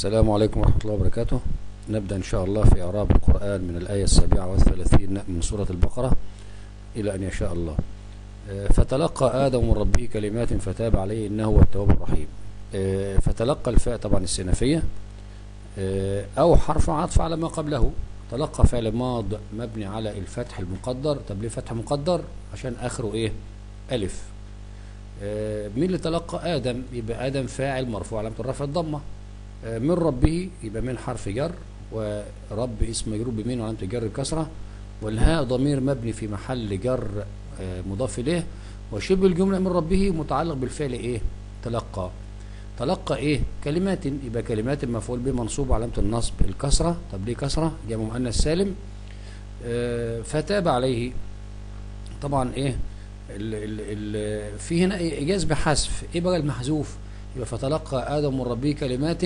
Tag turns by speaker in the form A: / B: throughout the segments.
A: السلام عليكم ورحمة الله وبركاته نبدأ إن شاء الله في إعراب القرآن من الآية السابعة والثلاثين من سورة البقرة إلى أن يشاء الله آه، فتلقى آدم من ربه كلمات فتاب عليه إنه هو التواب الرحيم آه، فتلقى الفاء طبعا السنفية آه، أو حرف عطف على ما قبله تلقى فعل ماض مبني على الفتح المقدر طب ليه فتح مقدر عشان آخره إيه ألف آه، مين اللي تلقى آدم يبقى آدم فاعل مرفوع علامة الرفع الضمة آه، من ربه يبقى من حرف جر ورب اسم مجرور بمين وعلامة الجر الكسرة والهاء ضمير مبني في محل جر آه، مضاف إليه وشبه الجملة من ربه متعلق بالفعل إيه تلقى تلقى إيه كلمات يبقى كلمات مفعول به منصوب علامة النصب الكسرة طب ليه كسرة جمع مؤنث سالم آه، فتاب عليه طبعا إيه ال ال ال في هنا إيه إيجاز بحذف إيه بقى المحذوف يبقى فتلقى آدم من ربه كلمات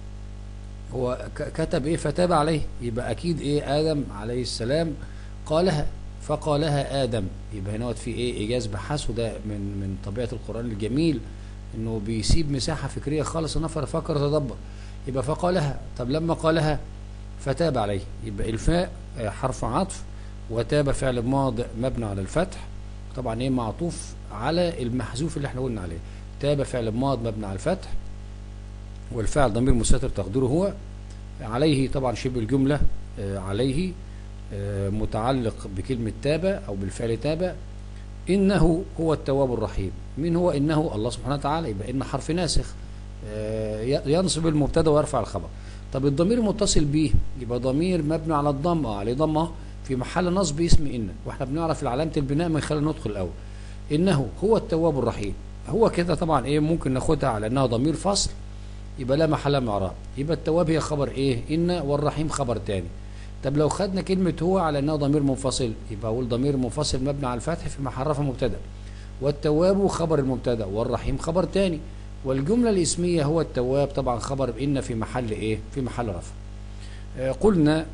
A: هو ك- كتب إيه فتاب عليه يبقى أكيد إيه آدم عليه السلام قالها فقالها آدم يبقى هنا في إيه إيجاز بحث وده من من طبيعة القرآن الجميل إنه بيسيب مساحة فكرية خالص النفر فكر تدبر يبقى فقالها طب لما قالها فتاب عليه يبقى الفاء آه، حرف عطف وتاب فعل ماض مبني على الفتح طبعا ايه معطوف على المحذوف اللي احنا قلنا عليه تاب فعل ماض مبني على الفتح والفعل ضمير مستتر تقديره هو عليه طبعا شبه الجملة آه، عليه آه، متعلق بكلمة تاب أو بالفعل تاب إنه هو التواب الرحيم من هو إنه الله سبحانه وتعالى يبقى إن حرف ناسخ آه، ي- ينصب المبتدا ويرفع الخبر طب الضمير المتصل به يبقى ضمير مبني على الضم اه عليه ضمه في محل نصب اسم إن واحنا بنعرف علامة البناء من خلال ندخل الأول إنه هو التواب الرحيم هو كده طبعا إيه ممكن ناخدها على إنها ضمير فصل يبقى لا محل من اعراب يبقى التواب هي خبر ايه ان والرحيم خبر تاني طب لو خدنا كلمة هو على انها ضمير منفصل يبقى اقول ضمير منفصل مبني على الفتح في محل رفع مبتدا والتواب خبر المبتدا والرحيم خبر تاني والجملة الاسمية هو التواب طبعا خبر ان في محل ايه في محل رفع آه قلنا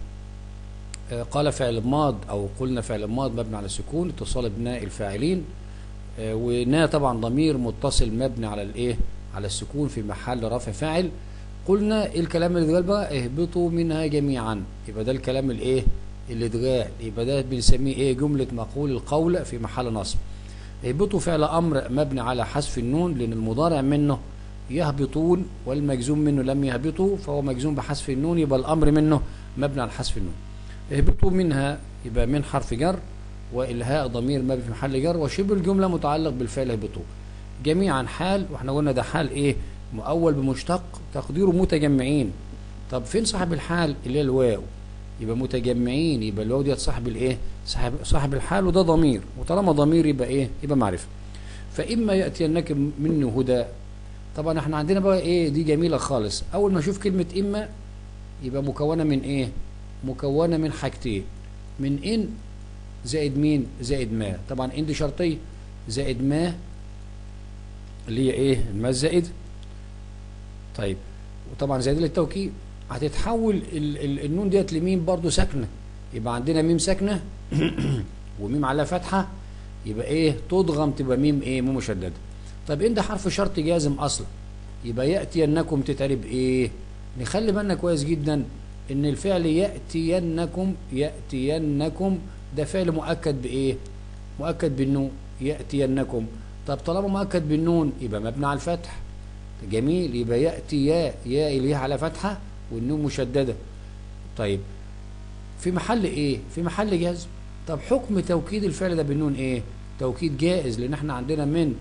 A: آه قال فعل ماض او قلنا فعل ماض مبني على السكون اتصال بناء الفاعلين آه، ونا طبعا ضمير متصل مبني على الايه على السكون في محل رفع فاعل قلنا إيه الكلام اللي اتقال بقى اهبطوا منها جميعا يبقى ده الكلام الايه اللي اتقال يبقى ده بنسميه ايه جملة مقول القول في محل نصب اهبطوا فعل امر مبني على حذف النون لان المضارع منه يهبطون والمجزوم منه لم يهبطوا فهو مجزوم بحذف النون يبقى الامر منه مبني على حذف النون اهبطوا منها يبقى من حرف جر والهاء ضمير مبني في محل جر وشبه الجمله متعلق بالفعل اهبطوا جميعا حال واحنا قلنا ده حال ايه مؤول بمشتق تقديره متجمعين طب فين صاحب الحال اللي هي الواو يبقى متجمعين يبقى الواو ديت صاحب الايه صاحب صاحب الحال وده ضمير وطالما ضمير يبقى ايه يبقى معرفه فاما ياتينك منه هدى طبعا احنا عندنا بقى ايه دي جميله خالص اول ما اشوف كلمه اما يبقى مكونه من ايه مكونه من حاجتين من ان زائد مين زائد ما طبعا ان دي شرطيه زائد ما اللي هي ايه الماء الزائد طيب وطبعا زائد للتوكيد هتتحول ال ال النون ديت لميم برضو ساكنه يبقى عندنا ميم ساكنه وميم على فتحه يبقى ايه تضغم تبقى ميم ايه مو مشدده طب ان ده حرف شرط جازم اصلا يبقى ياتينكم تتعرب ايه نخلي بالنا كويس جدا ان الفعل ياتينكم ياتينكم ده فعل مؤكد بايه مؤكد بالنون ياتينكم طب طالما مؤكد بالنون يبقى مبني على الفتح جميل يبقى ياتي يا يا اللي هي على فتحه والنون مشدده طيب في محل ايه في محل جزم طب حكم توكيد الفعل ده بالنون ايه توكيد جائز لان احنا عندنا من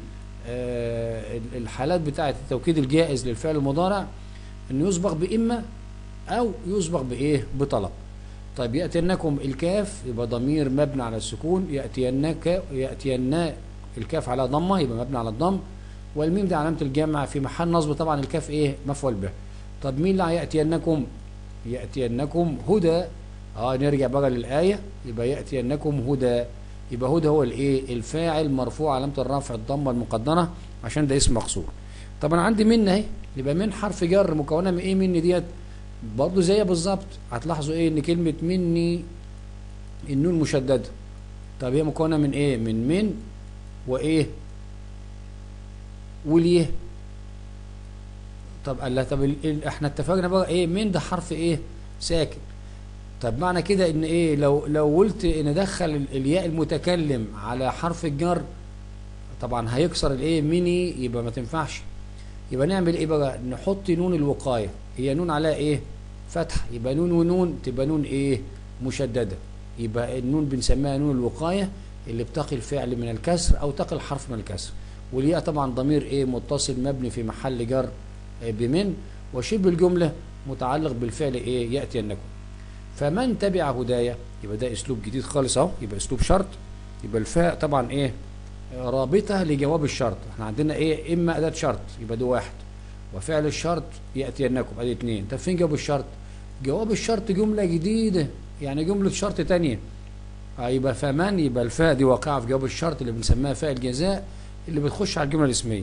A: آه الحالات بتاعه التوكيد الجائز للفعل المضارع انه يسبق باما او يسبق بايه بطلب طيب ياتينكم الكاف يبقى ضمير مبني على السكون ياتينك ياتينا الكاف على ضمه يبقى مبني على الضم والميم ده علامه الجمع في محل نصب طبعا الكاف ايه مفعول به طب مين اللي ياتينكم ياتينكم هدى اه نرجع بقى للايه يبقى ياتينكم هدى يبقى هدى هو الايه الفاعل مرفوع علامه الرفع الضمه المقدره عشان ده اسم مقصور طب انا عندي من اهي يبقى من حرف جر مكونه من ايه من ديت برضه زيها بالظبط هتلاحظوا ايه ان كلمه مني النون مشدده طب هي مكونه من ايه من من وايه واليه طب قال لها طب ال- ال- احنا اتفقنا بقى ايه مين ده حرف ايه ساكن طب معنى كده ان ايه لو لو قلت ان ادخل ال- الياء المتكلم على حرف الجر طبعا هيكسر الايه ميني يبقى ما تنفعش يبقى نعمل ايه بقى نحط نون الوقايه هي نون عليها ايه فتح يبقى نون ونون تبقى نون ايه مشدده يبقى النون بنسميها نون الوقايه اللي بتقي الفعل من الكسر او تقي الحرف من الكسر والياء طبعا ضمير ايه متصل مبني في محل جر آه، بمن وشبه الجمله متعلق بالفعل ايه ياتي انكم فمن تبع هدايا يبقى ده اسلوب جديد خالص اهو يبقى اسلوب شرط يبقى الفاء طبعا ايه آه، رابطه لجواب الشرط احنا عندنا ايه اما اداه شرط يبقى ده واحد وفعل الشرط ياتي انكم ادي اثنين طب فين جواب الشرط جواب الشرط جمله جديده يعني جمله شرط تانية آه، يبقى فمن يبقى الفاء دي واقعه في جواب الشرط اللي بنسميها فاء الجزاء اللي بتخش على الجمله الاسميه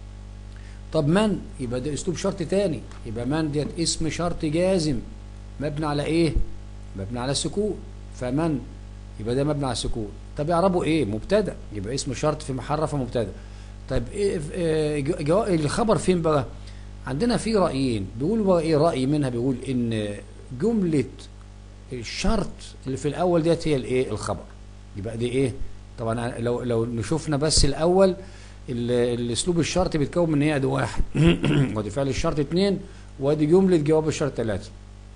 A: طب من يبقى ده اسلوب شرط تاني يبقى من ديت اسم شرط جازم مبني على ايه مبني على السكون فمن يبقى ده مبني على السكون طب يعربوا ايه مبتدا يبقى اسم شرط في محل رفع مبتدا طيب إيه إيه جو- جو- الخبر فين بقى عندنا في رايين بيقولوا بقى ايه راي منها بيقول ان جمله الشرط اللي في الاول ديت هي الايه الخبر يبقى دي ايه طبعا لو لو نشوفنا بس الاول ال- الاسلوب الشرط بيتكون من ايه ادي واحد وادي فعل الشرط اثنين وادي جمله جواب الشرط ثلاثه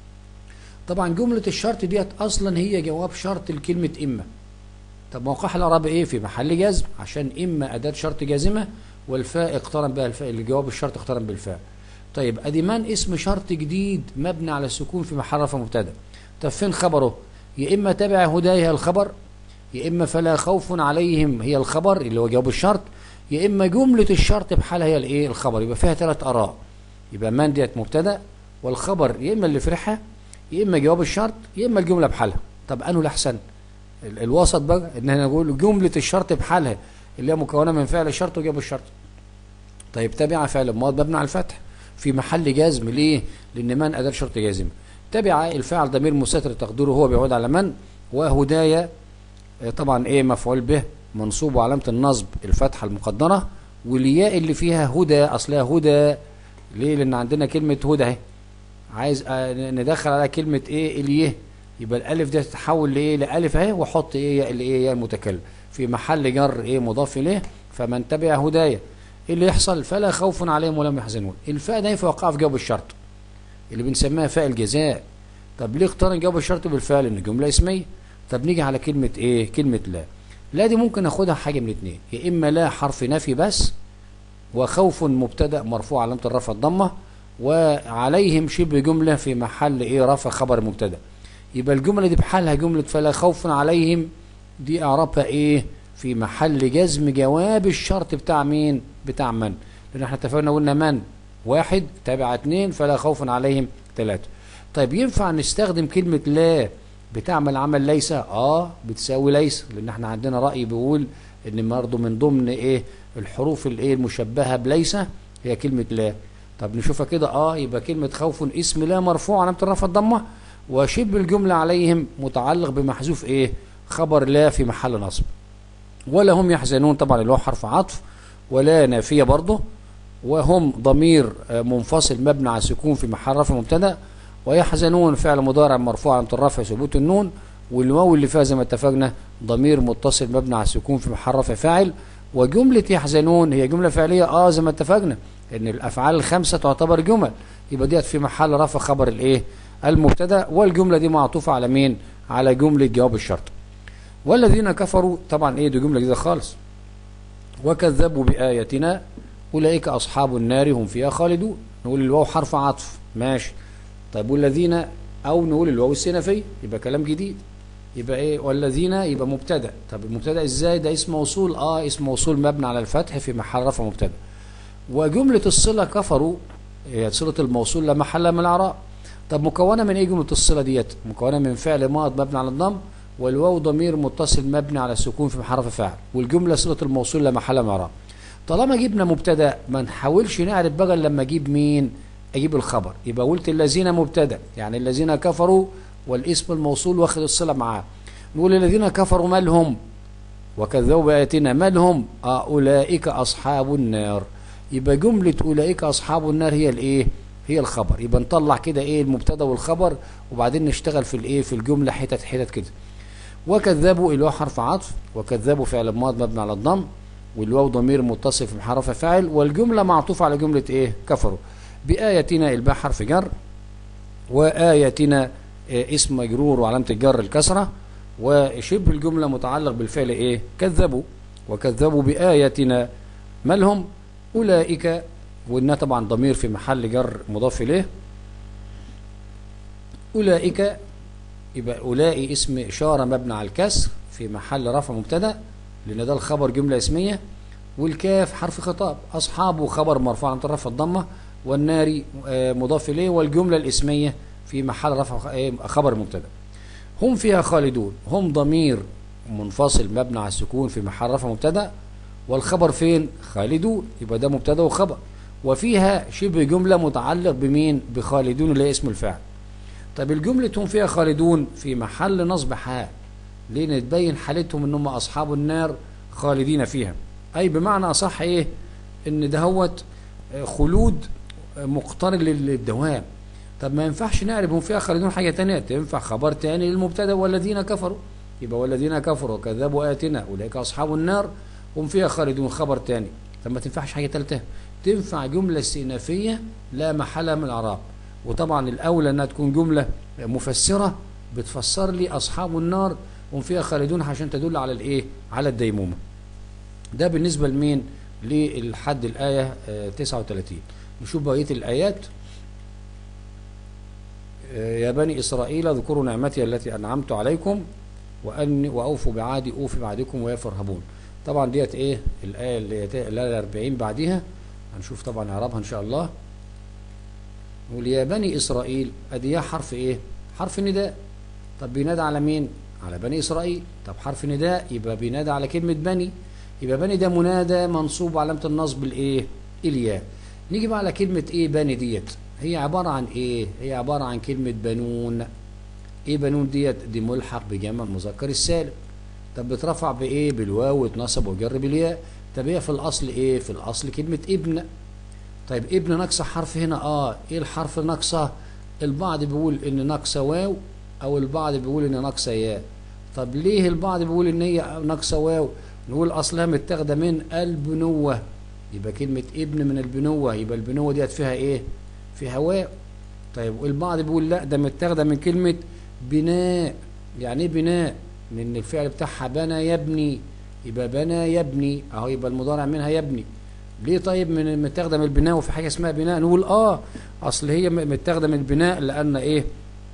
A: طبعا جمله الشرط ديت اصلا هي جواب شرط لكلمه اما طب موقعها الاعراب ايه في محل جزم عشان اما اداه شرط جازمه والفاء اقترن بها الفاء الجواب الشرط اقترن بالفاء طيب ادي من اسم شرط جديد مبني على السكون في محل رفع مبتدا طب فين خبره يا اما تبع هدايا الخبر يا اما فلا خوف عليهم هي الخبر اللي هو جواب الشرط يا اما جمله الشرط بحالها هي الايه الخبر يبقى فيها ثلاث اراء يبقى من ديت مبتدا والخبر يا اما اللي في ريحها يا اما جواب الشرط يا اما الجمله بحالها طب انه الاحسن ال- الوسط بقى ان احنا نقول جمله الشرط بحالها اللي هي مكونه من فعل الشرط وجواب الشرط طيب تبع فعل ماض مبني على الفتح في محل جزم ليه لان من اداه شرط جازم تبع الفاعل ضمير مستتر تقديره هو بيعود على من وهدايا آه، طبعا ايه مفعول به منصوب وعلامه النصب الفتحه المقدره والياء اللي فيها هدى اصلها هدى ليه لان عندنا كلمه هدى اهي عايز آه، ندخل عليها كلمه ايه اليه يبقى الالف دي تتحول لايه لالف اهي واحط ايه ياء الايه ياء المتكلم في محل جر ايه مضاف اليه فمن تبع هدايا ايه اللي يحصل فلا خوف عليهم ولا هم يحزنون الفاء ده ينفع وقع في جواب الشرط اللي بنسميها فاء الجزاء طب ليه اقترن جواب الشرط بالفعل ان جمله اسميه طب نيجي على كلمه ايه كلمه لا لا دي ممكن ناخدها حاجه من اتنين يا اما لا حرف نفي بس وخوف مبتدا مرفوع علامه الرفع الضمه وعليهم شبه جمله في محل ايه رفع خبر مبتدا يبقى الجمله دي بحالها جمله فلا خوف عليهم دي اعرابها ايه في محل جزم جواب الشرط بتاع مين بتاع من لان احنا اتفقنا قلنا من واحد تابع اتنين فلا خوف عليهم ثلاثة طيب ينفع نستخدم كلمة لا بتعمل عمل ليس اه بتساوي ليس لان احنا عندنا رأي بيقول ان برضه من ضمن ايه الحروف الايه المشبهة بليس هي كلمة لا طب نشوفها كده اه يبقى كلمة خوف اسم لا مرفوع علامة الرفع الضمة وشبه الجملة عليهم متعلق بمحذوف ايه خبر لا في محل نصب ولا هم يحزنون طبعا اللي هو حرف عطف ولا نافية برضه وهم ضمير آه، منفصل مبني على السكون في محل رفع مبتدا ويحزنون فعل مضارع مرفوع علامة الرفع ثبوت النون والواو اللي فيها زي ما اتفقنا ضمير متصل مبني على السكون في محل رفع فاعل وجملة يحزنون هي جملة فعلية اه زي ما اتفقنا ان الافعال الخمسة تعتبر جمل يبقى ديت في محل رفع خبر الايه المبتدا والجملة دي معطوفة على مين على جملة جواب الشرط والذين كفروا طبعا ايه دي جملة جديدة خالص وكذبوا بآياتنا أولئك أصحاب النار هم فيها خالدون نقول الواو حرف عطف ماشي طيب والذين أو نقول الواو السنفي يبقى كلام جديد يبقى ايه والذين يبقى مبتدا طب المبتدا ازاي ده اسم موصول اه اسم موصول مبني على الفتح في محل رفع مبتدا وجملة الصلة كفروا هي صلة الموصول لا محل من الإعراب طب مكونة من ايه جملة الصلة ديت مكونة من فعل ماض مبني على الضم والواو ضمير متصل مبني على السكون في محل رفع فاعل والجملة صلة الموصول لا محل من الإعراب طالما جبنا مبتدا ما نحاولش نعرف بقى لما اجيب مين اجيب الخبر يبقى قلت الذين مبتدا يعني الذين كفروا والاسم الموصول واخد الصله معاه نقول الذين كفروا مالهم وكذبوا بآياتنا مالهم آه أولئك أصحاب النار يبقى جملة أولئك أصحاب النار هي الإيه هي الخبر يبقى نطلع كده إيه المبتدا والخبر وبعدين نشتغل في الإيه في الجملة حتت حتت كده وكذبوا اللي هو حرف عطف وكذبوا فعل ماض مبني على الضم والواو ضمير متصل في محرف فاعل والجملة معطوفة على جملة إيه كفروا بآياتنا الباء حرف جر وآياتنا إيه اسم مجرور وعلامة الجر الكسرة وشبه الجملة متعلق بالفعل إيه كذبوا وكذبوا بآياتنا ما لهم أولئك وإنها طبعا ضمير في محل جر مضاف إليه أولئك يبقى أولئي اسم إشارة مبنى على الكسر في محل رفع مبتدأ لأن ده الخبر جملة اسمية والكاف حرف خطاب أصحابه خبر مرفوع عن رفع الضمة والنار مضاف إليه والجملة الاسمية في محل رفع خبر مبتدأ هم فيها خالدون هم ضمير منفصل مبنى على السكون في محل رفع مبتدا والخبر فين خالدون يبقى ده مبتدا وخبر وفيها شبه جمله متعلق بمين بخالدون اللي هي اسم الفاعل طب الجمله هم فيها خالدون في محل نصب حال ليه تبين حالتهم ان هم اصحاب النار خالدين فيها اي بمعنى اصح ايه ان دهوت خلود مقترن للدوام طب ما ينفعش نعرف هم فيها خالدون حاجه ثانيه تنفع خبر ثاني للمبتدا والذين كفروا يبقى والذين كفروا وكذبوا آياتنا أولئك أصحاب النار هم فيها خالدون خبر تاني طب ما تنفعش حاجة تالتة تنفع جملة استئنافية لا محل من الأعراب وطبعا الأولى أنها تكون جملة مفسرة بتفسر لي أصحاب النار هم فيها خالدون عشان تدل على الإيه على الديمومة ده بالنسبة لمين للحد الآية 39 نشوف بقية الآيات يا بني إسرائيل اذكروا نعمتي التي أنعمت عليكم وأن وأوفوا بعهدي أوفي بعهدكم ويا فرهبون طبعا ديت إيه الآية اللي الآية 40 بعديها هنشوف طبعا إعرابها إن شاء الله نقول يا بني إسرائيل أدي يا حرف إيه حرف نداء طب بينادى على مين على بني إسرائيل طب حرف نداء يبقى بينادى على كلمة بني يبقى بني ده منادى منصوب علامة النصب الإيه الياء نيجي بقى على كلمة إيه بني ديت هي عبارة عن إيه هي عبارة عن كلمة بنون ايه بنون ديت دي ملحق بجمع المذكر السالم طب بترفع بايه بالواو واتنصب وجر بالياء طب هي في الاصل ايه في الاصل كلمه ابن طيب ابن ناقصه حرف هنا اه ايه الحرف ناقصه البعض بيقول ان ناقصه واو او البعض بيقول ان ناقصه ياء طب ليه البعض بيقول ان هي ناقصه واو نقول اصلها متاخده من البنوه يبقى كلمه ابن من البنوه يبقى البنوه ديت فيها ايه فيها واو طيب والبعض بيقول لا ده متاخده من كلمه بناء يعني ايه بناء لان الفعل بتاعها بنى يبني يبقى بنى يبني اهو يبقى المضارع منها يبني ليه طيب من متاخده من البناء وفي حاجه اسمها بناء نقول اه اصل هي متاخده من البناء لان ايه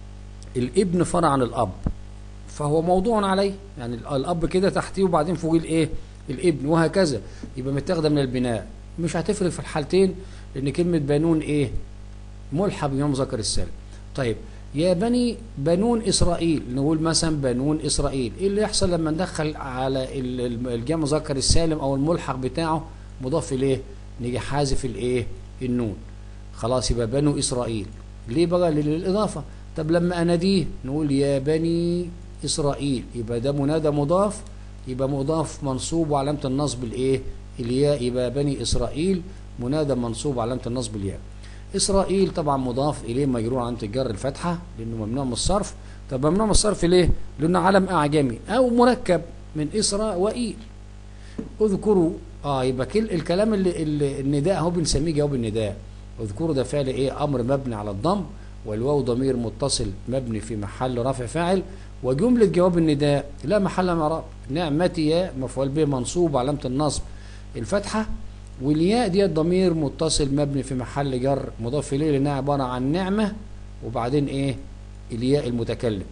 A: الابن فرع عن الاب فهو موضوع عليه يعني الاب كده تحتيه وبعدين فوقيه الايه الابن وهكذا يبقى متاخده من البناء مش هتفرق في الحالتين لان كلمه بنون ايه ملحق بيوم ذكر السالم طيب يا بني بنون إسرائيل نقول مثلا بنون إسرائيل إيه اللي يحصل لما ندخل على الجمع ذكر السالم أو الملحق بتاعه مضاف إليه نيجي حازف الإيه النون خلاص يبقى بنو إسرائيل ليه بقى للإضافة طب لما أناديه نقول يا بني إسرائيل يبقى ده منادى مضاف يبقى مضاف منصوب وعلامة النصب الإيه الياء يبقى بني إسرائيل منادى منصوب وعلامة النصب الياء إسرائيل طبعا مضاف إليه مجرور علامة الجر الفتحة لأنه ممنوع من الصرف طب ممنوع من الصرف ليه؟ لأنه علم أعجمي أو مركب من إسراء وإيل اذكروا اه يبقى كل الكلام اللي, اللي النداء اهو بنسميه جواب النداء اذكروا ده فعل ايه امر مبني على الضم والواو ضمير متصل مبني في محل رفع فاعل وجملة جواب النداء لا محل من اعراب نعمتي مفعول به منصوب علامة النصب الفتحة والياء دي ضمير متصل مبني في محل جر مضاف اليه لانها عبارة عن نعمة وبعدين ايه الياء المتكلم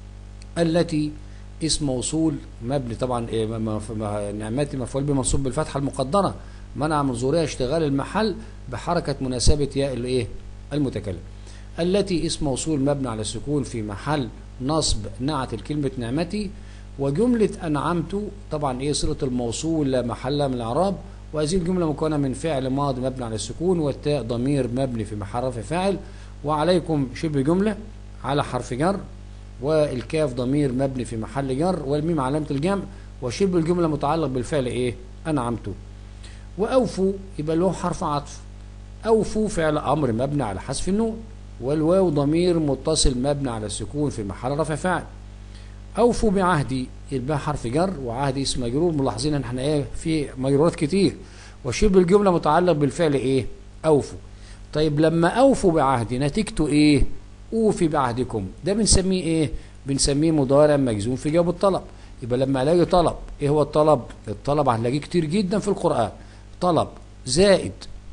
A: التي اسم موصول مبني طبعا إيه نعمتي مفعول به منصوب بالفتحة المقدرة منع من ظهورها اشتغال المحل بحركة مناسبة ياء الايه المتكلم التي اسم موصول مبني على السكون في محل نصب نعت الكلمة نعمتي وجملة أنعمت طبعا إيه صلة الموصول لا محل من الإعراب وهذه الجملة مكونة من فعل ماضي مبني على السكون والتاء ضمير مبني في محل رفع فاعل وعليكم شبه جملة على حرف جر والكاف ضمير مبني في محل جر والميم علامة الجمع وشبه الجملة متعلق بالفعل إيه أنعمت وأوفوا يبقى الواو حرف عطف أوفوا فعل أمر مبني على حذف النون والواو ضمير متصل مبني على السكون في محل رفع فاعل أوفوا بعهدي الباء حرف جر وعهدي اسم مجرور ملاحظين ان احنا ايه في مجرورات كتير وشبه الجملة متعلق بالفعل ايه أوفوا طيب لما أوفوا بعهدي نتيجته ايه أوفي بعهدكم ده بنسميه ايه بنسميه مضارع مجزوم في جواب الطلب يبقى لما الاقي طلب ايه هو الطلب الطلب هنلاقيه كتير جدا في القرآن طلب زائد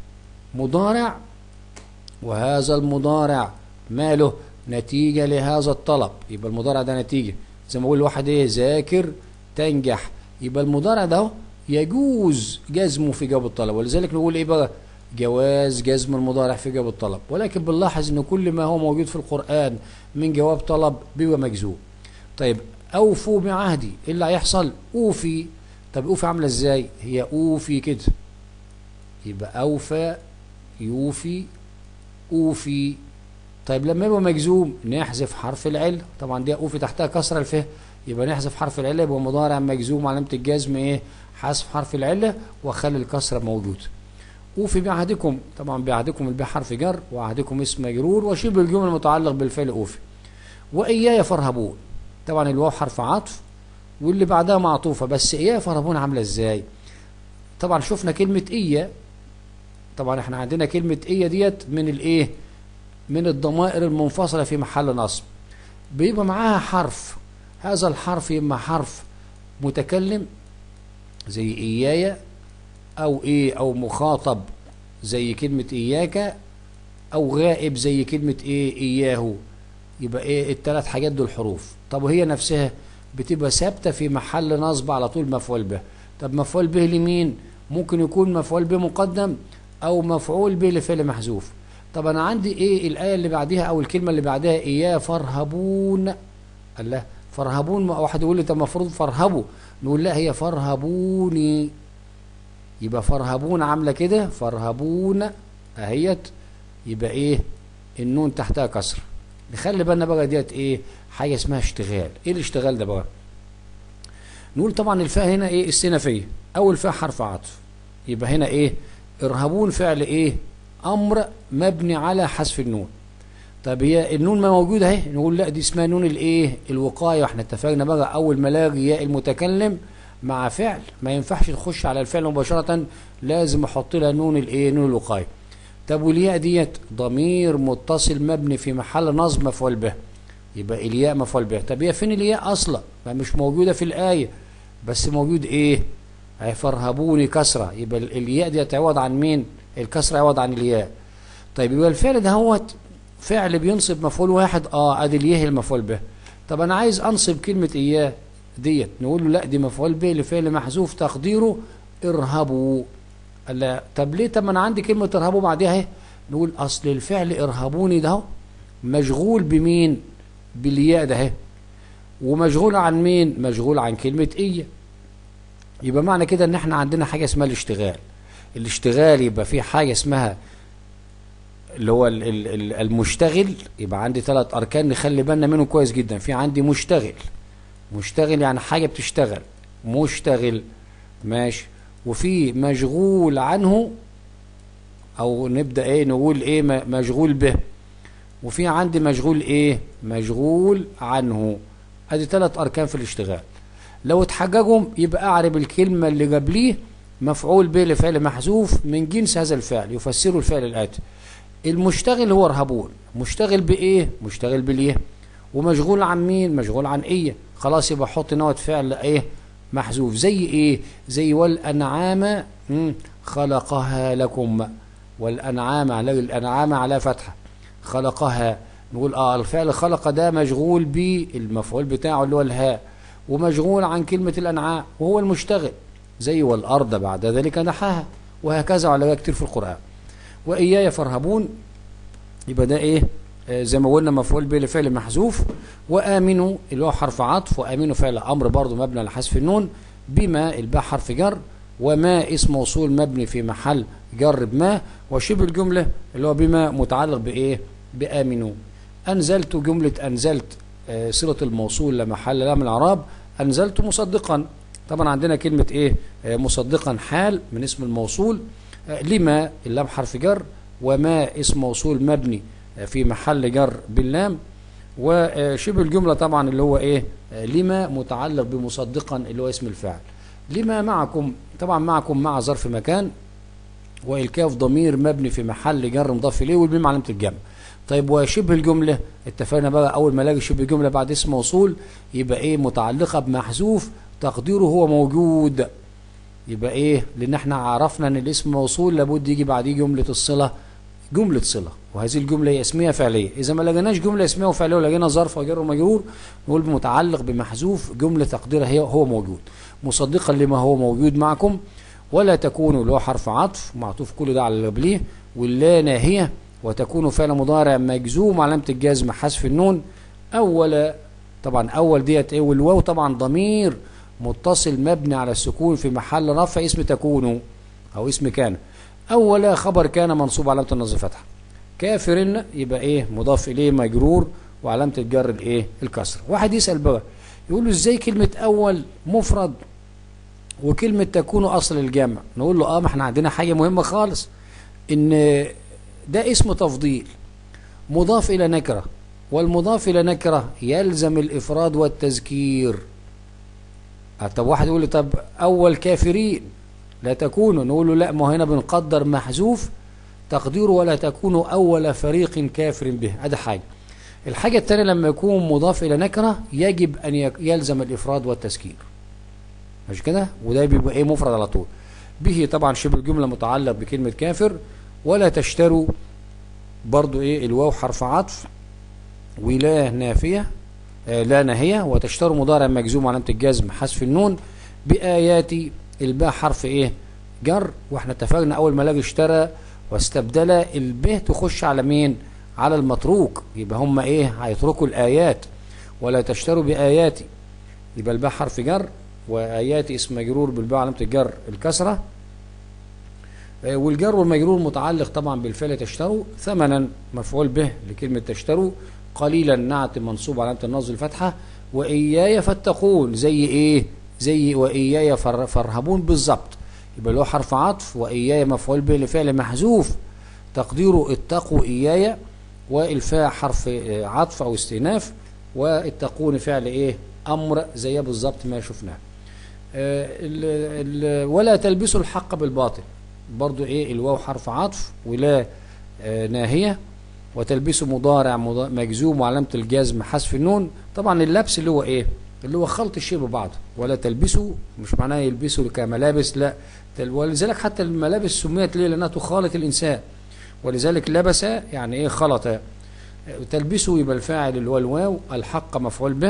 A: مضارع وهذا المضارع ماله نتيجة لهذا الطلب يبقى المضارع ده نتيجة زي ما بقول الواحد ايه ذاكر تنجح يبقى المضارع ده يجوز جزمه في جواب الطلب ولذلك نقول ايه بقى جواز جزم المضارع في جواب الطلب ولكن بنلاحظ ان كل ما هو موجود في القرآن من جواب طلب بيبقى مجزوم طيب اوفوا بعهدي ايه اللي هيحصل اوفي طب اوفي عامله ازاي هي اوفي كده يبقى اوفى يوفي اوفي طيب لما يبقى مجزوم نحذف حرف العله طبعا دي اوفي تحتها كسره الفه يبقى نحذف حرف العله يبقى مضارع مجزوم علامه الجزم ايه حذف حرف العله واخلي الكسره موجود اوفي بعهدكم طبعا بعهدكم الباء حرف جر وعهدكم اسم مجرور وشبه الجمل المتعلق بالفعل اوفي واياي فارهبون طبعا الواو حرف عطف واللي بعدها معطوفه بس اياي فارهبون عامله ازاي طبعا شفنا كلمه ايا طبعا احنا عندنا كلمه ايا ديت من الايه من الضمائر المنفصله في محل نصب بيبقى معاها حرف هذا الحرف اما حرف متكلم زي اياي او ايه او مخاطب زي كلمة اياك او غائب زي كلمة ايه اياه يبقى ايه الثلاث حاجات دول حروف طب وهي نفسها بتبقى ثابتة في محل نصب على طول مفعول به طب مفعول به لمين ممكن يكون مفعول به مقدم او مفعول به لفعل محذوف طب انا عندي ايه الايه اللي بعدها او الكلمه اللي بعدها اياه فارهبون الله فارهبون واحد يقول لي طب المفروض فارهبوا نقول لا هي فارهبوني يبقى فارهبون عامله كده فارهبون اهيت يبقى ايه النون تحتها كسره نخلي بالنا بقى ديت ايه حاجه اسمها اشتغال ايه الاشتغال ده بقى نقول طبعا الفاء هنا ايه استنافيه اول فاء حرف عطف يبقى هنا ايه ارهبون فعل ايه امر مبني على حذف النون طب هي النون ما موجوده اهي نقول لا دي اسمها نون الايه الوقايه واحنا اتفقنا بقى اول ما الاقي ياء المتكلم مع فعل ما ينفعش تخش على الفعل مباشره لازم احط لها نون الايه نون الوقايه طب والياء ديت ضمير متصل مبني في محل نصب مفعول به يبقى الياء مفعول به طب هي فين الياء اصلا ما مش موجوده في الايه بس موجود ايه هي فرهبوني كسره يبقى الياء دي تعوض عن مين الكسره يعوض عن الياء طيب يبقى الفعل ده هو فعل بينصب مفعول واحد اه ادي الياء المفعول به طب انا عايز انصب كلمه اياه ديت نقول له لا دي مفعول به لفعل محذوف تقديره ارهبوا لا طب ليه طب ما انا عندي كلمه ارهبوا بعدها اهي نقول اصل الفعل ارهبوني ده مشغول بمين بالياء ده اهي ومشغول عن مين مشغول عن كلمه ايه يبقى معنى كده ان احنا عندنا حاجه اسمها الاشتغال الاشتغال يبقى في حاجه اسمها اللي هو المشتغل يبقى عندي ثلاث اركان نخلي بالنا منهم كويس جدا في عندي مشتغل مشتغل يعني حاجه بتشتغل مشتغل ماشي وفي مشغول عنه او نبدا ايه نقول ايه مشغول به وفي عندي مشغول ايه مشغول عنه ادي ثلاث اركان في الاشتغال لو اتحججهم يبقى اعرب الكلمه اللي قبليه مفعول به لفعل محذوف من جنس هذا الفعل يفسره الفعل الاتي المشتغل هو ارهبون مشتغل بايه مشتغل باليه ومشغول عن مين مشغول عن ايه خلاص يبقى حط نوت فعل ايه محذوف زي ايه زي والانعام خلقها لكم والانعام على الانعام على فتحه خلقها نقول اه الفعل خلق ده مشغول بالمفعول بتاعه اللي هو الهاء ومشغول عن كلمة الأنعام وهو المشتغل زي والأرض بعد ذلك نحاها وهكذا على كتير في القرآن وإياي فارهبون يبقى ده إيه آه زي ما قلنا مفعول به لفعل محذوف وآمنوا اللي هو حرف عطف وآمنوا فعل أمر برضه مبني على حذف النون بما الباء حرف جر وما اسم موصول مبني في محل جر بما وشبه الجملة اللي هو بما متعلق بإيه بآمنوا أنزلت جملة أنزلت آه صلة الموصول لا محل لها من الإعراب أنزلت مصدقا طبعا عندنا كلمة ايه آه، مصدقا حال من اسم الموصول آه، لما اللام حرف جر وما اسم موصول مبني آه، في محل جر باللام وشبه الجملة طبعا اللي هو ايه آه، لما متعلق بمصدقا اللي هو اسم الفاعل لما معكم طبعا معكم مع ظرف مكان والكاف ضمير مبني في محل جر مضاف اليه والميم علامه الجمع طيب وشبه الجمله اتفقنا بقى اول ما الاقي شبه الجمله بعد اسم موصول يبقى ايه متعلقه بمحذوف تقديره هو موجود يبقى ايه لان احنا عرفنا ان الاسم موصول لابد يجي بعديه جمله الصله جمله صله وهذه الجمله هي اسميه فعليه اذا ما لقيناش جمله اسميه وفعليه ولقينا ظرف وجر ومجرور نقول متعلق بمحذوف جمله تقديرها هي هو موجود مصدقا لما هو موجود معكم ولا تكون اللي هو حرف عطف معطوف كل ده على اللي قبليه واللا ناهيه وتكون فعل مضارع مجزوم علامه الجزم حذف النون اول طبعا اول ديت ايه والواو طبعا ضمير متصل مبني على السكون في محل رفع اسم تكون او اسم كان اول خبر كان منصوب علامه النصب فتحه كافر يبقى ايه مضاف اليه مجرور وعلامه الجر الايه الكسر واحد يسال بقى يقول له ازاي كلمه اول مفرد وكلمة تكون أصل الجمع نقول له اه ما احنا عندنا حاجة مهمة خالص ان ده اسم تفضيل مضاف إلى نكرة والمضاف إلى نكرة يلزم الإفراد والتذكير آه، طب واحد يقول لي طب أول كافرين لا تكونوا نقول له لا ما هنا بنقدر محذوف تقديره ولا تكونوا أول فريق كافر به هذا حاجة الحاجة الثانية لما يكون مضاف إلى نكرة يجب أن يك- يلزم الإفراد والتذكير مش كده وده بيبقى ايه مفرد على طول به طبعا شبه الجمله متعلق بكلمه كافر ولا تشتروا برضو ايه الواو حرف عطف ولا نافيه آه لا ناهيه وتشتروا مضارع مجزوم علامه الجزم حذف النون بايات الباء حرف ايه جر واحنا اتفقنا اول ما لاقي اشترى واستبدل الب تخش على مين على المتروك يبقى هم ايه هيتركوا الايات ولا تشتروا باياتي يبقى الباء حرف جر وآيات اسم مجرور بالباء علامة الجر الكسرة آه، والجر والمجرور متعلق طبعا بالفعل تشتروا ثمنا مفعول به لكلمة تشتروا قليلا نعت منصوب علامة النصب الفتحة وإياي فاتقون زي إيه زي وإياي فر- فارهبون بالظبط يبقى له حرف عطف وإياي مفعول به لفعل محذوف تقديره اتقوا إياي والفاء حرف آه، عطف أو استئناف واتقون فعل إيه أمر زي بالظبط ما شفناه آه، ال- ال- ولا تلبسوا الحق بالباطل برضو ايه الواو حرف عطف ولا آه، ناهية وتلبسوا مضارع مضا- مجزوم وعلامة الجزم حذف النون طبعا اللبس اللي هو ايه اللي هو خلط الشيء ببعضه ولا تلبسوا مش معناه يلبسوا كملابس لا تل- ولذلك حتى الملابس سميت ليه لانها تخالط الانسان ولذلك لبس يعني ايه خلط آه، تلبسوا يبقى الفاعل اللي هو الواو الحق مفعول به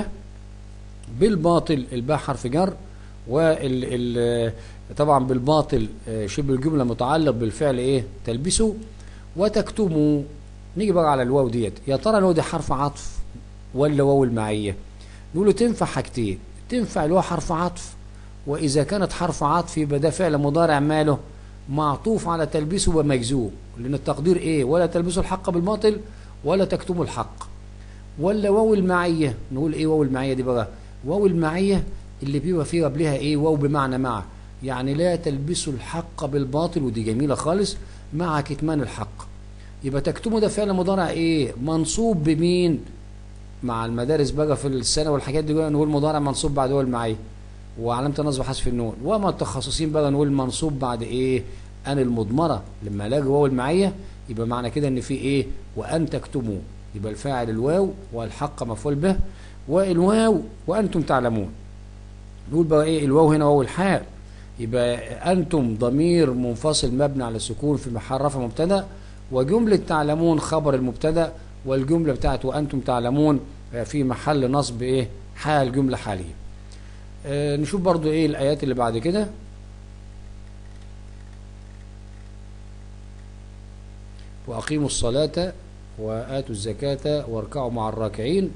A: بالباطل الباء حرف جر وال ال طبعا بالباطل آه، شبه الجمله متعلق بالفعل ايه تلبسوا وتكتموا نيجي بقى على الواو ديت يا ترى الواو دي حرف عطف ولا واو المعيه نقول له تنفع حاجتين تنفع الواو حرف عطف واذا كانت حرف عطف يبقى ده فعل مضارع ماله معطوف على تلبسه ومجزوم لان التقدير ايه ولا تلبسوا الحق بالباطل ولا تكتموا الحق ولا واو المعية نقول ايه واو المعية دي بقى واو المعية اللي بيبقى فيه قبلها ايه واو بمعنى مع يعني لا تلبسوا الحق بالباطل ودي جميلة خالص مع كتمان الحق يبقى تكتموا ده فعل مضارع ايه منصوب بمين مع المدارس بقى في السنة والحاجات دي بقى نقول مضارع منصوب بعد واو المعية وعلامة النصب حذف النون وما التخصصين بقى نقول منصوب بعد ايه ان المضمرة لما الاقي واو المعية يبقى معنى كده ان في ايه وان تكتموا يبقى الفاعل الواو والحق مفعول به والواو وانتم تعلمون نقول بقى ايه الواو هنا واو الحال يبقى انتم ضمير منفصل مبني على السكون في محل رفع مبتدا وجمله تعلمون خبر المبتدا والجمله بتاعت وانتم تعلمون في محل نصب ايه حال جمله حاليه آه نشوف برضو ايه الايات اللي بعد كده واقيموا الصلاه واتوا الزكاه واركعوا مع الراكعين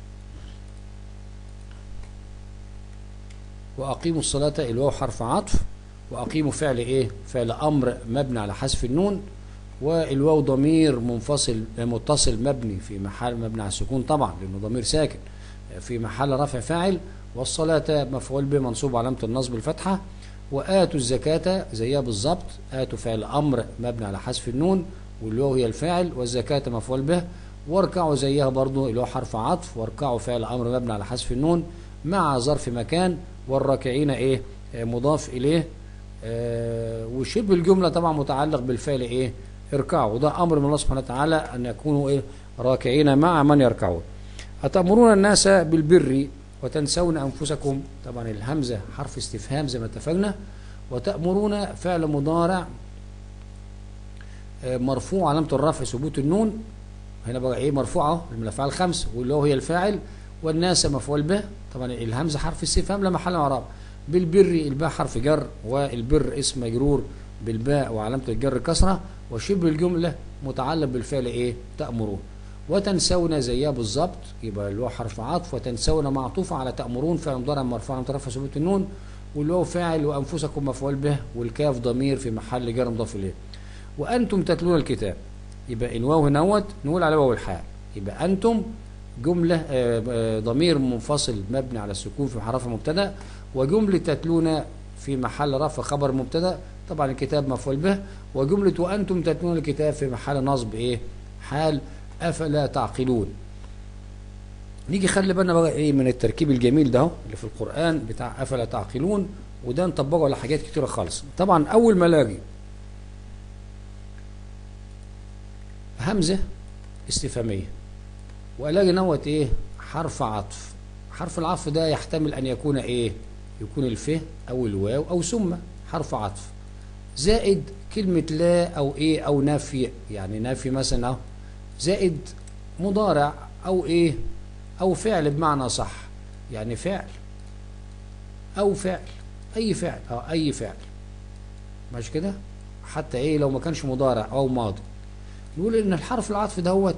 A: واقيموا الصلاه الواو حرف عطف واقيموا فعل ايه فعل امر مبني على حذف النون والواو ضمير منفصل متصل مبني في محل مبني على السكون طبعا لانه ضمير ساكن في محل رفع فاعل والصلاة مفعول به منصوب علامة النصب الفتحة وآتوا الزكاة زيها بالظبط آتوا فعل أمر مبني على حذف النون والواو هي الفاعل والزكاة مفعول به واركعوا زيها برضو اللي هو حرف عطف واركعوا فعل أمر مبني على حذف النون مع ظرف مكان والراكعين إيه آه، مضاف إليه آه، وشبه الجملة طبعا متعلق بالفعل إيه اركعوا وده أمر من الله سبحانه وتعالى أن يكونوا إيه راكعين مع من يركعون أتأمرون الناس بالبر وتنسون أنفسكم طبعا الهمزة حرف استفهام زي ما اتفقنا وتأمرون فعل مضارع آه، مرفوع علامة الرفع ثبوت النون هنا بقى ايه مرفوعة من الافعال الخمس واللي هو هي الفاعل والناس مفعول به طبعا الهمزة حرف استفهام لا محل من اعراب بالبر الباء حرف جر والبر اسم مجرور بالباء وعلامة الجر كسرة وشبه الجملة متعلق بالفعل ايه تأمرون وتنسون زيها بالظبط يبقى اللي هو حرف عطف وتنسون معطوف على تأمرون فعل مضارع مرفوع علامة رفع ثبوت النون واللي هو فاعل وانفسكم مفعول به والكاف ضمير في محل جر مضاف اليه وانتم تتلون الكتاب يبقى الواو نوت نقول على واو الحال يبقى انتم جمله آه، آه، ضمير منفصل مبني على السكون في حرف مبتدا وجمله تتلون في محل رفع خبر مبتدا طبعا الكتاب مفعول به وجمله وانتم تتلون الكتاب في محل نصب ايه حال افلا تعقلون نيجي خلي بالنا بقى ايه من التركيب الجميل ده اهو اللي في القران بتاع افلا تعقلون وده نطبقه على حاجات كتيره خالص طبعا اول ما الاقي همزه استفهاميه والاقي نوت ايه حرف عطف حرف العطف ده يحتمل ان يكون ايه يكون الف او الواو او ثم حرف عطف زائد كلمة لا أو إيه أو نفي يعني نفي مثلا أهو زائد مضارع أو إيه أو فعل بمعنى صح يعني فعل أو فعل أي فعل أو أي فعل ماشي كده حتى إيه لو ما كانش مضارع أو ماضي نقول إن الحرف العطف دوت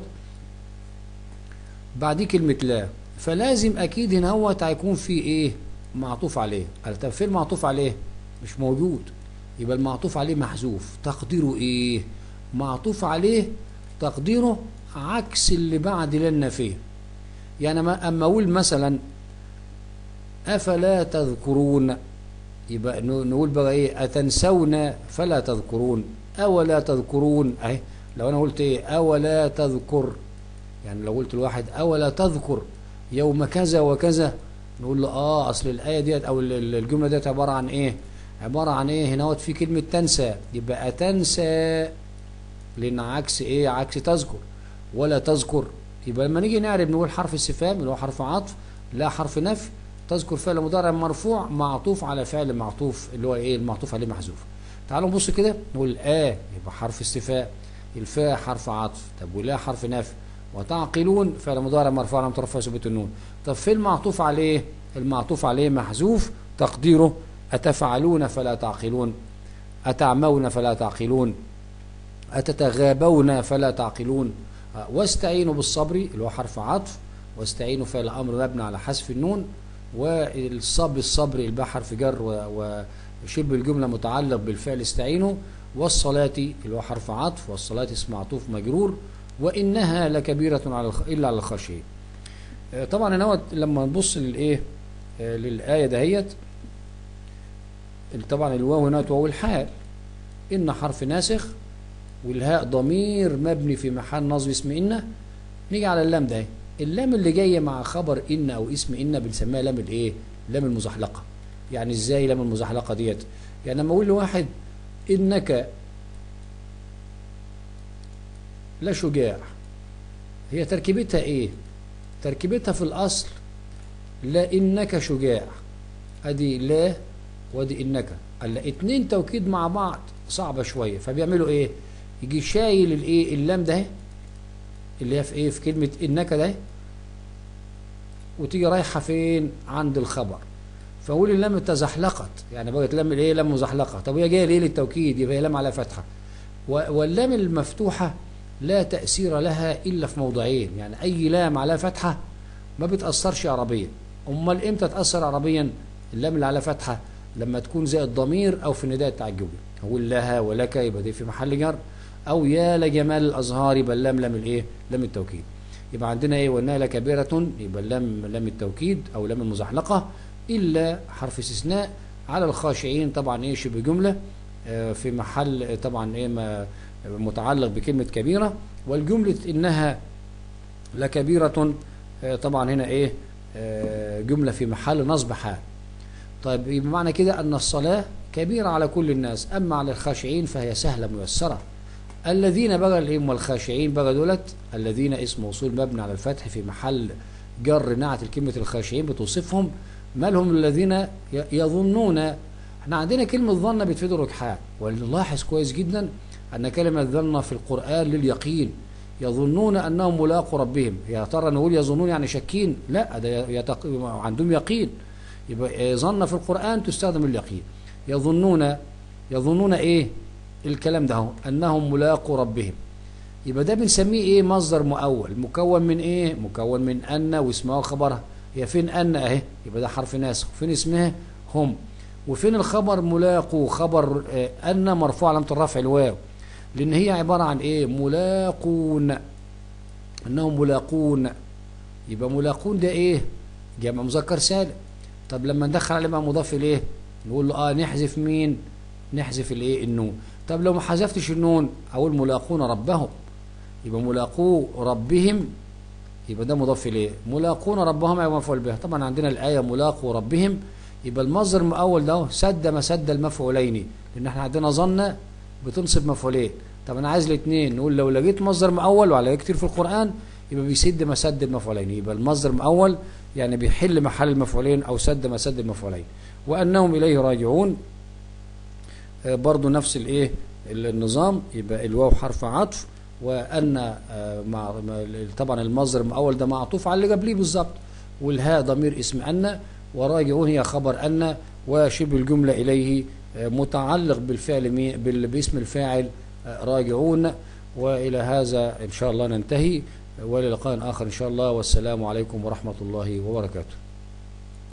A: بعديه كلمة لا فلازم أكيد إن هو هيكون فيه إيه معطوف عليه قال طب فين المعطوف عليه مش موجود يبقى المعطوف عليه محذوف تقديره إيه معطوف عليه تقديره عكس اللي بعد لا النافيه يعني ما اما اقول مثلا افلا تذكرون يبقى ن- نقول بقى ايه اتنسون فلا تذكرون اولا تذكرون اهي لو انا قلت ايه اولا تذكر يعني لو قلت لواحد اولا تذكر يوم كذا وكذا نقول له اه اصل الايه ديت او ال- ال- الجمله ديت عباره عن ايه عباره عن ايه هنا في كلمه تنسى يبقى اتنسى لان عكس ايه عكس تذكر ولا تذكر يبقى لما نيجي نعرف نقول حرف استفهام اللي هو حرف عطف لا حرف نفي تذكر فعل مضارع مرفوع معطوف على فعل معطوف اللي هو ايه المعطوف عليه محذوف تعالوا نبص كده نقول اه يبقى حرف استفهام الفاء حرف عطف طب ولا حرف نفي وتعقلون فعل مضارع مرفوع على مترفع ثبوت النون طب في المعطوف عليه المعطوف عليه محذوف تقديره أتفعلون فلا تعقلون أتعمون فلا تعقلون أتتغابون فلا تعقلون آه، واستعينوا بالصبر اللي هو حرف عطف واستعينوا فعل أمر مبني على حذف النون والصب الصبر الباء حرف جر و- وشبه الجملة متعلق بالفعل استعينوا والصلاة اللي هو حرف عطف والصلاة اسم معطوف مجرور وإنها لكبيرة على الخ... إلا على الخاشعين آه، طبعا هنا لما نبص للإيه آه، للآية دهيت طبعا الواو هنا واو الحال إن حرف ناسخ والهاء ضمير مبني في محل نصب اسم إن نيجي على اللام ده اللام اللي جاية مع خبر إن أو اسم إن بنسميها لام الإيه لام المزحلقة يعني إزاي لام المزحلقة ديت يعني لما أقول لواحد إنك لا شجاع هي تركيبتها إيه تركيبتها في الأصل لا إنك شجاع أدي لا وادي إنك الا اتنين توكيد مع بعض صعبة شوية فبيعملوا إيه يجي شايل الإيه اللام ده اللي هي في إيه في كلمة إنك ده وتيجي رايحة فين عند الخبر فأقول اللام تزحلقت يعني بقت لام الإيه لام مزحلقة طب هي جاية ليه للتوكيد يبقى هي لام على فتحة و- واللام المفتوحة لا تأثير لها إلا في موضعين يعني أي لام على فتحة ما بتأثرش عربيا أمال إمتى تأثر عربيا اللام اللي على فتحة لما تكون زي الضمير أو في النداء التعجبي أقول لها ولك يبقى دي في محل جر أو يا لجمال الأزهار يبقى اللام لام الإيه لام التوكيد يبقى عندنا ايه وانها لكبيرة يبقى لم لم التوكيد او لم المزحلقة الا حرف استثناء على الخاشعين طبعا ايه شبه جملة آه، في محل طبعا ايه ما متعلق بكلمة كبيرة والجملة انها لكبيرة آه، طبعا هنا ايه آه، جملة في محل نصب حال طيب يبقى معنى كده ان الصلاة كبيرة على كل الناس اما على الخاشعين فهي سهلة ميسرة الذين بقى اللي هم الخاشعين بقى دولت الذين اسم موصول مبني على الفتح في محل جر نعت الكلمة الخاشعين بتوصفهم ما لهم الذين ي- يظنون احنا عندنا كلمة ظن بتفيد الرجحان ونلاحظ كويس جدا أن كلمة ظن في القرآن لليقين يظنون أنهم ملاقوا ربهم يا ترى نقول يظنون يعني شاكين لا ده يتق... عندهم يقين يبقى ظن في القرآن تستخدم اليقين يظنون يظنون ايه الكلام ده هو انهم ملاقوا ربهم يبقى ده بنسميه ايه مصدر مؤول مكون من ايه مكون من ان واسمها وخبرها هي فين ان اهي يبقى ده حرف ناسخ فين اسمها هم وفين الخبر ملاقوا خبر آه، ان مرفوع علامه الرفع الواو لان هي عباره عن ايه ملاقون انهم ملاقون يبقى ملاقون ده ايه جمع مذكر سالم طب لما ندخل عليه بقى مضاف اليه نقول له اه نحذف مين نحذف الايه النون طب لو ما حذفتش النون اقول ملاقون ربهم يبقى ملاقو ربهم يبقى ده مضاف اليه ملاقون ربهم ايوه مفعول به طبعا عندنا الايه ملاقو ربهم يبقى المصدر المؤول ده سد مسد المفعولين لان احنا عندنا ظن بتنصب مفعولين طب انا عايز الاثنين نقول لو لقيت مصدر مؤول وعلى كتير في القران يبقى بيسد مسد المفعولين يبقى المصدر المؤول يعني بيحل محل المفعولين او سد مسد المفعولين وانهم اليه راجعون آه، برضو نفس الايه النظام يبقى الواو حرف عطف وان آه، مع مع- طبعا المصدر المؤول ده معطوف على اللي قبليه بالظبط والهاء ضمير اسم ان وراجعون هي خبر ان وشبه الجمله اليه آه، متعلق بالفعل مي- بال- باسم الفاعل آه، راجعون والى هذا ان شاء الله ننتهي وللقاء اخر ان شاء الله والسلام عليكم ورحمه الله وبركاته